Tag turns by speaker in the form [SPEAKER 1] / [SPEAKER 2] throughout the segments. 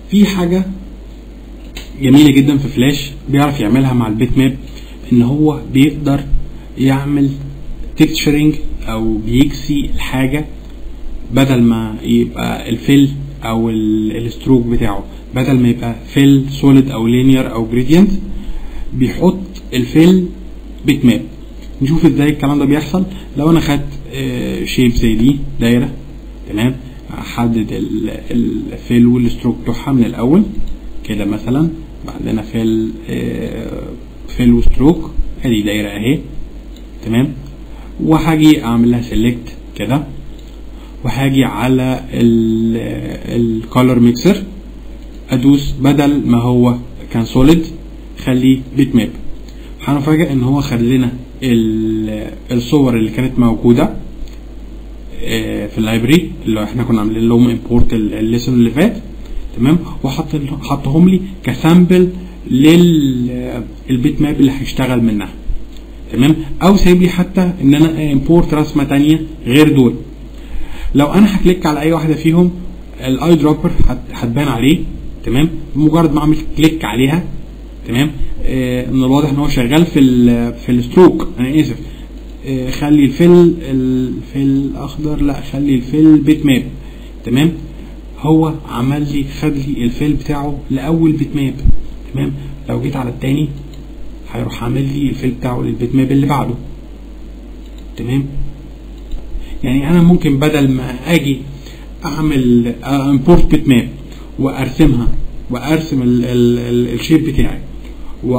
[SPEAKER 1] في حاجه جميله جدا في فلاش بيعرف يعملها مع البيت ماب ان هو بيقدر يعمل تكتشرنج او بيكسي الحاجه بدل ما يبقى الفيل او ال- الستروك بتاعه بدل ما يبقى فيل سوليد او لينير او جريدينت بيحط الفيل بيت ماب نشوف ازاي الكلام ده بيحصل لو انا خدت شيب زي دي دايره تمام احدد ال- الفيل والستروك بتوعها من الاول كده مثلا بعدين فيل آه، فيل وستروك ادي دايره اهي تمام وهاجي اعمل لها سيلكت كده وهاجي على الكولر ميكسر ادوس بدل ما هو كان سوليد خليه بيت ماب هنفاجئ ان هو خد لنا ال- الصور اللي كانت موجوده آه، في اللايبرري اللي احنا كنا عاملين لهم امبورت الليسن اللي فات تمام وحط حطهم لي كسامبل للبيت ماب اللي هيشتغل منها تمام او سايب لي حتى ان انا امبورت رسمه تانية غير دول لو انا هكليك على اي واحده فيهم الاي دروبر هتبان عليه تمام مجرد ما اعمل كليك عليها تمام آه من الواضح ان هو شغال في ال في الستروك انا اسف آه خلي الفيل الفيل الاخضر لا خلي الفيل بيت ماب تمام هو عمل لي خد لي الفيل بتاعه لاول بيت ماب تمام لو جيت على التاني هيروح عامل لي الفيل بتاعه للبيت ماب اللي بعده تمام يعني انا ممكن بدل ما اجي اعمل امبورت بيت ماب وارسمها وارسم ال- ال- ال- الشيب بتاعي و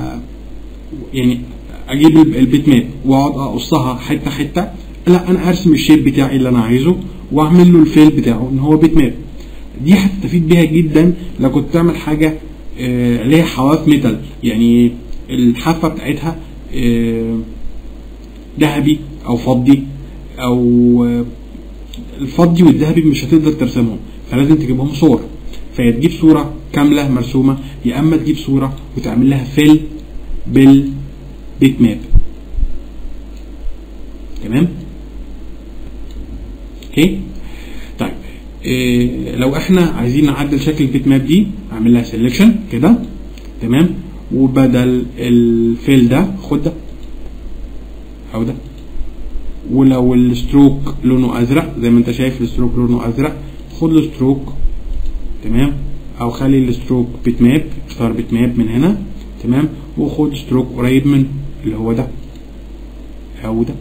[SPEAKER 1] يعني اجيب ال- البيت ماب واقعد اقصها حته حته لا انا ارسم الشيب بتاعي اللي انا عايزه واعمل له الفيل بتاعه ان هو بيت ماب دي هتستفيد بيها جدا لو كنت تعمل حاجه آه، ليها حواف ميتال يعني الحافه بتاعتها آه، ذهبي او فضي او آه، الفضي والذهبي مش هتقدر ترسمهم فلازم تجيبهم صور فيا تجيب صوره كامله مرسومه يا اما تجيب صوره وتعمل لها فيل بالبيت ماب تمام اوكي طيب إيه لو احنا عايزين نعدل شكل البيت ماب دي اعمل لها سيلكشن كده تمام وبدل الفيل ده خد ده او ده ولو الستروك لونه ازرق زي ما انت شايف الستروك لونه ازرق خد الستروك تمام او خلي الستروك بيت ماب اختار بيت ماب من هنا تمام وخد ستروك قريب من اللي هو ده او ده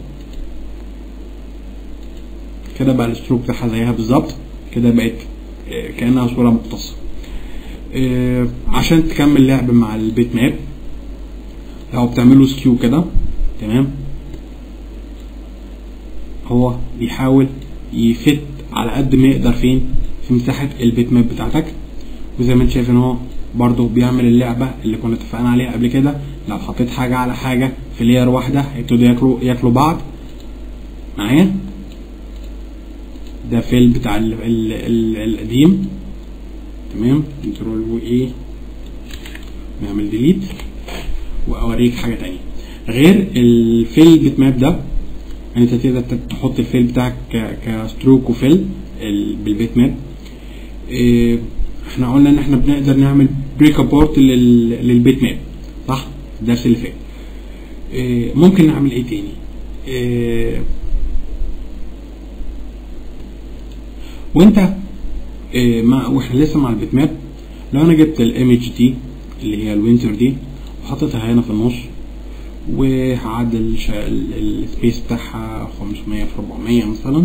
[SPEAKER 1] كده بقى الستروك بتاعها زيها بالظبط كده بقت آه، كانها صوره مقتصه آه، عشان تكمل لعب مع البيت ماب لو بتعمله سكيو كده تمام هو بيحاول يفت على قد ما يقدر فين في مساحة البيت ماب بتاعتك وزي ما انت شايف ان هو برضه بيعمل اللعبة اللي كنا اتفقنا عليها قبل كده لو حطيت حاجة على حاجة في لير واحدة هيبتدوا ياكلوا ياكلوا بعض معايا ده فيل بتاع ال ال ال القديم تمام كنترول و ايه نعمل ديليت واوريك حاجة تانية غير الفيل بيت ماب ده يعني انت تقدر تحط الفيل بتاعك ك- كستروك وفيل ال- بالبيت ماب إيه، احنا قلنا ان احنا بنقدر نعمل بريك ابورت للبيت ماب صح الدرس اللي فات إيه، ممكن نعمل ايه تاني إيه، وانت إيه، مع واحنا لسه مع البيت ماب لو انا جبت الايمج دي اللي هي الوينتر دي وحطيتها هنا في النص وهعدل الش- ال- السبيس بتاعها 500 في 400 مثلا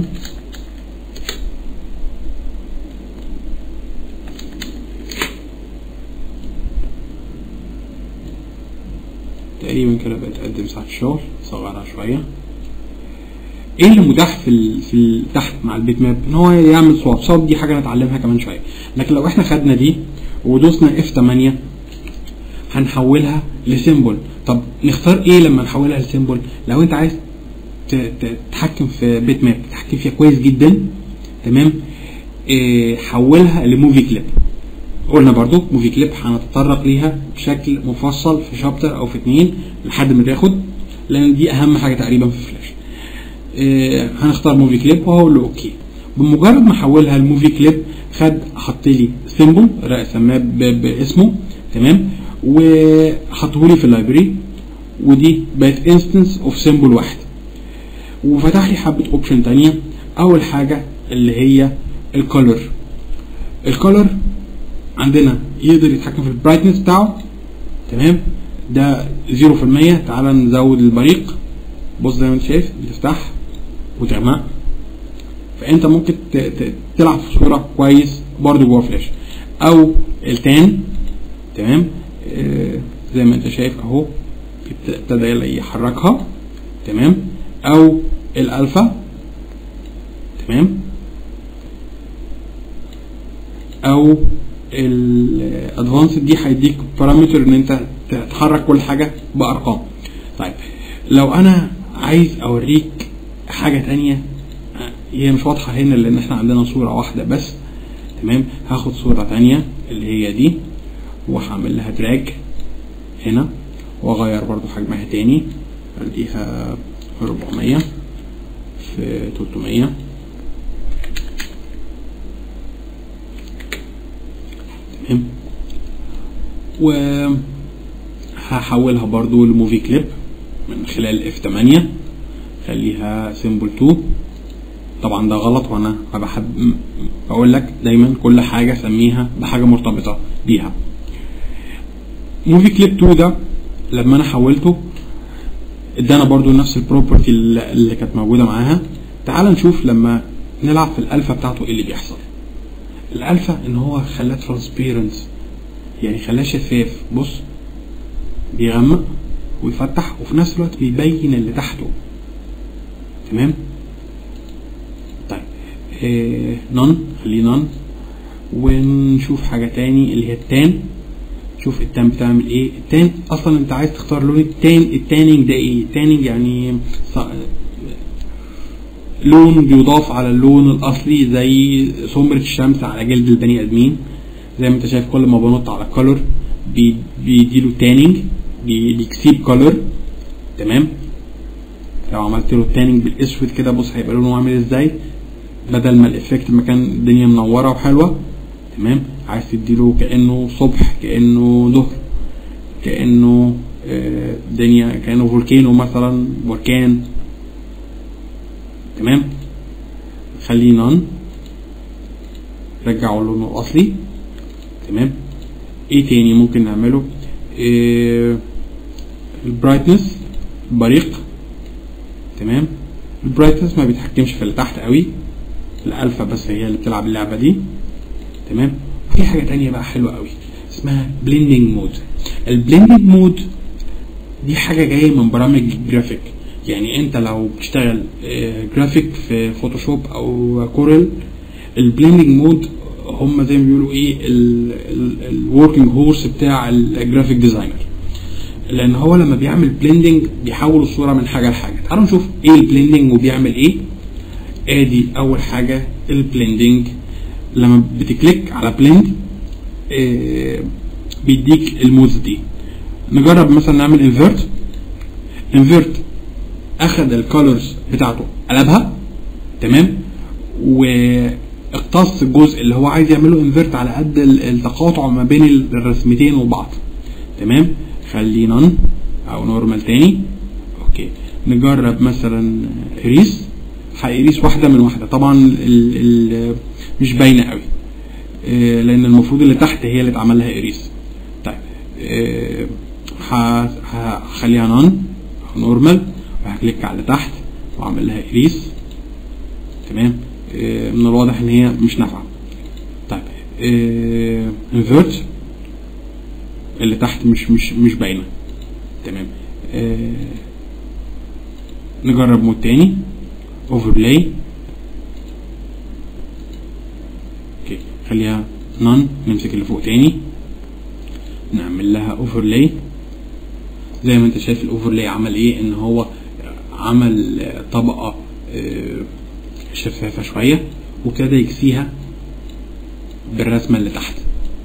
[SPEAKER 1] تقريبا كده بقت قد مساحة الشغل صغرها شوية ايه اللي متاح في ال... في ال... تحت مع البيت ماب ان هو يعمل صواب صواب دي حاجه نتعلمها كمان شويه لكن لو احنا خدنا دي ودوسنا اف 8 هنحولها لسيمبل طب نختار ايه لما نحولها لسيمبل لو انت عايز ت- ت- تتحكم في بيت ماب تتحكم فيها كويس جدا تمام إيه حولها لموفي كليب قلنا برضو موفي كليب هنتطرق ليها بشكل مفصل في شابتر او في اتنين لحد ما تاخد لان دي اهم حاجه تقريبا في فلاش إيه هنختار موفي كليب وهقول له اوكي بمجرد ما احولها لموفي كليب خد حط لي سيمبل سماه ب- باسمه تمام وحطه لي في اللايبرري ودي بقت انستنس اوف سيمبل واحد وفتح لي حبه اوبشن تانية اول حاجه اللي هي الكولر الكولر عندنا يقدر يتحكم في البرايتنس بتاعه تمام ده 0% تعال نزود البريق بص زي ما انت شايف بتفتح وتغمق فانت ممكن ت- ت- تلعب في صوره كويس برضو جوه فلاش او التان تمام آه، زي ما انت شايف اهو ابت- ابتدى يحركها تمام او الالفا تمام او الادفانسد دي هيديك بارامتر ان انت تحرك كل حاجه بارقام طيب لو انا عايز اوريك حاجه تانية آه، هي مش واضحه هنا لان احنا عندنا صوره واحده بس تمام هاخد صوره تانية اللي هي دي وهعمل لها دراج هنا واغير برضو حجمها تاني اديها 400 في 300 تمام و هحولها برضو لموفي كليب من خلال اف 8 خليها سيمبل 2 طبعا ده غلط وانا ما بحب م- بقول لك دايما كل حاجه سميها بحاجه مرتبطه بيها موفي كليب 2 ده لما انا حولته ادانا برضو نفس البروبرتي اللي اللي كانت موجوده معاها تعال نشوف لما نلعب في الالفا بتاعته ايه اللي بيحصل الالفا ان هو خلاه ترانسبيرنس يعني خلاه شفاف بص بيغمق ويفتح وفي نفس الوقت بيبين اللي تحته تمام طيب إيه نون خليه نون ونشوف حاجة تاني اللي هي التان شوف التان بتعمل ايه التان اصلا انت عايز تختار لون التان التانينج ده ايه التانينج يعني ص- لون بيضاف على اللون الاصلي زي سمرة الشمس على جلد البني ادمين زي ما انت شايف كل ما بنط على الكولر بيديله تانينج بيكسيب كولر تمام لو عملت له تانينج بالاسود كده بص هيبقى لونه عامل ازاي بدل ما الافكت مكان الدنيا منوره وحلوه تمام عايز تديله كانه صبح كانه ظهر كانه آه، دنيا كانه فولكانو مثلا بركان تمام خليه نون رجعه لونه الاصلي تمام ايه تاني ممكن نعمله إيه البرايتنس البريق تمام البرايتنس ما بيتحكمش في اللي تحت قوي الالفا بس هي اللي بتلعب اللعبه دي تمام في حاجه تانية بقى حلوه قوي اسمها بليندنج مود البليندنج مود دي حاجه جايه من برامج جرافيك يعني انت لو بتشتغل آه، جرافيك في فوتوشوب او كورل البليندنج مود هم زي ما بيقولوا ايه الوركينج هورس بتاع الجرافيك ديزاينر لان هو لما بيعمل بليندنج بيحول الصوره من حاجه لحاجه تعالوا نشوف ايه البليندنج وبيعمل ايه ادي اول حاجه البليندنج لما بتكليك على بليند آه، بيديك المودز دي نجرب مثلا نعمل انفيرت انفيرت اخد الكولرز بتاعته قلبها تمام واقتص الجزء اللي هو عايز يعمله انفيرت على قد ال- التقاطع ما بين ال- الرسمتين وبعض تمام خليه نون او نورمال تاني اوكي نجرب مثلا اريس هيقيس واحده من واحده طبعا ال ال مش باينه قوي إيه، لان المفروض اللي تحت هي اللي اتعمل لها اريس طيب إيه، ه- هخليها نون نورمال وهكليك على تحت واعمل لها اريس تمام إيه، من الواضح ان هي مش نافعه طيب انفيرت اللي تحت مش مش مش باينه تمام إيه، نجرب مود تاني اوفرلاي اوكي خليها نون نمسك اللي فوق تاني نعمل لها اوفرلاي زي ما انت شايف الاوفرلاي عمل ايه ان هو عمل آه، طبقه آه، شفافه شويه وابتدى يكسيها بالرسمه اللي تحت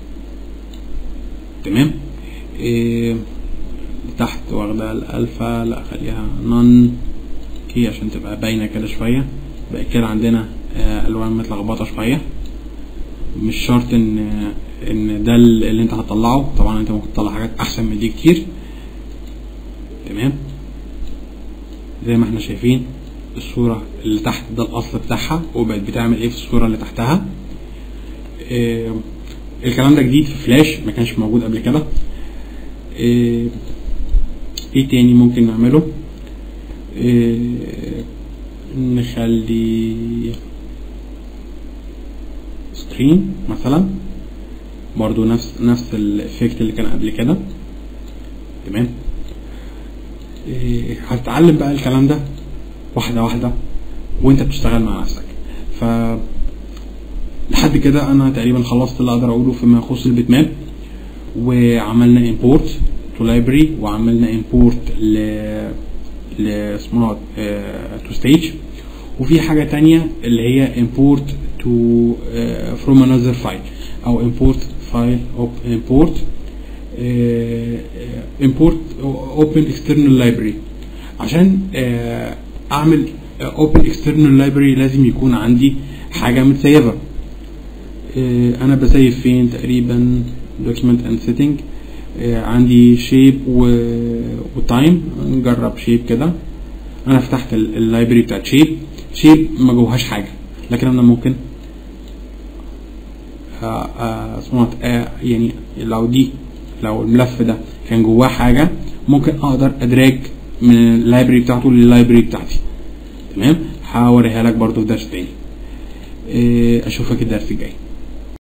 [SPEAKER 1] تمام إيه تحت واخده الالفا لا خليها نون كي عشان تبقى باينه كده شويه بقى كده عندنا آه، الوان متلخبطه شويه مش شرط ان ان ده اللي انت هتطلعه طبعا انت ممكن تطلع حاجات احسن من دي كتير تمام زي ما احنا شايفين الصورة اللي تحت ده الأصل بتاعها وبقت بتعمل ايه في الصورة اللي تحتها اه الكلام ده جديد في فلاش ما كانش موجود قبل كده اه ايه تاني ممكن نعمله اه نخلي سكرين مثلا برضو نفس نفس الافكت اللي كان قبل كده تمام إيه، هتتعلم بقى الكلام ده واحدة واحدة وانت بتشتغل مع نفسك ف لحد كده انا تقريبا خلصت اللي اقدر اقوله فيما يخص البيت ماب وعملنا import to library وعملنا import ل ل اسمه تو ستيج وفي حاجة تانية اللي هي import to uh, from another file او import file of import uh, import open external library عشان uh, اعمل open external library لازم يكون عندي حاجة متسيبة uh, انا بسيف فين تقريبا document and setting uh, عندي shape و, وتايم نجرب shape كده انا فتحت اللايبرري بتاعت shape shape ما جوهاش حاجة لكن انا ممكن اسمه يعني لو دي لو الملف ده كان جواه حاجه ممكن اقدر ادراج من اللايبرري بتاعته لللايبرري بتاعتي تمام هوريها لك برضو في درس تاني اشوفك الدرس الجاي